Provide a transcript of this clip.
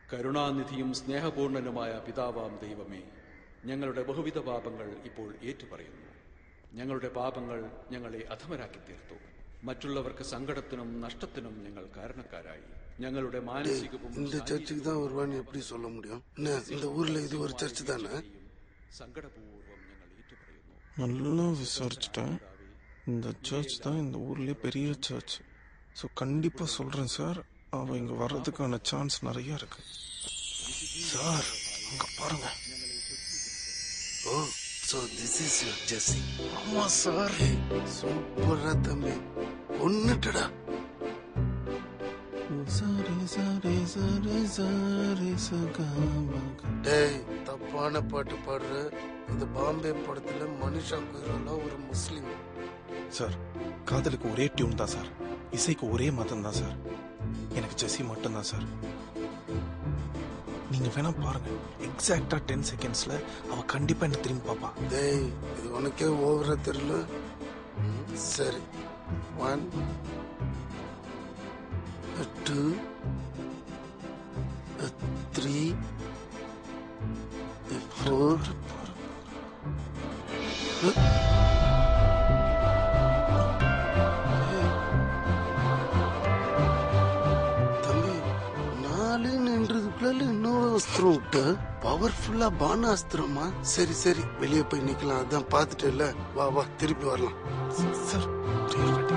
കരുണാനിധിയും സ്നേഹപൂർണനുമായ പിതാവാം ദൈവമേ ഞങ്ങളുടെ ബഹുവിധ പാപങ്ങൾ ഇപ്പോൾ ഏറ്റുപറയുന്നു ഞങ്ങളുടെ പാപങ്ങൾ ഞങ്ങളെ അധമരാക്കി തീർത്തു മറ്റുള്ളവർക്ക് സങ്കടത്തിനും നഷ്ടത്തിനും ഞങ്ങൾ കാരണക്കാരായി ഞങ്ങളുടെ മാനസികവും இந்த சர்ச்சுக்கு தான் வருவான்னு எப்படி சொல்ல முடியும் என்ன இந்த ஊர்ல இது ஒரு சர்ச் தானே സങ്കടപൂർവ്വം ഞങ്ങൾ ഏറ്റുപറയുന്നു நல்லா விசாரிச்சுட்டேன் இந்த சர்ச் தான் இந்த ஊர்லயே பெரிய சர்ச் ஸோ கண்டிப்பாக சொல்கிறேன் சார் அவன் இங்கே வர்றதுக்கான சான்ஸ் நிறைய இருக்கு சார் அங்கே பாருங்க oh so this is your Jessie ஆமாம் சார் சூப்பரா தம்பி ஒன்னுட்டடா சரி சரி சரி சரி சகாமக டேய் தப்பான பாட்டு பாடுற இந்த பாம்பே படத்துல மனிஷா கொய்ராலா ஒரு முஸ்லீம் சார் காதலுக்கு ஒரே டியூன் தான் சார் இசைக்கு ஒரே மதம் தான் சார் எனக்கு ஜெஸ்ஸி மட்டும்தான் சார் நீங்க வேணா பாருங்க எக்ஸாக்டா டென் செகண்ட்ஸ்ல அவ கண்டிப்பா என்ன திரும்பி பாப்பா டேய் இது உனக்கே ஓவரா தெரியல ம், சரி ஒன் டூ த்ரீ ஃபோர் தம்பி நாலு நின்றதுக்குள்ள இன்னொரு அஸ்திரம் விட்ட பவர்ஃபுல்லா பான அஸ்திரமா சரி சரி வெளியே போய் நிக்கலாம் அதான் பார்த்துட்டு வா வா திருப்பி வரலாம் சார்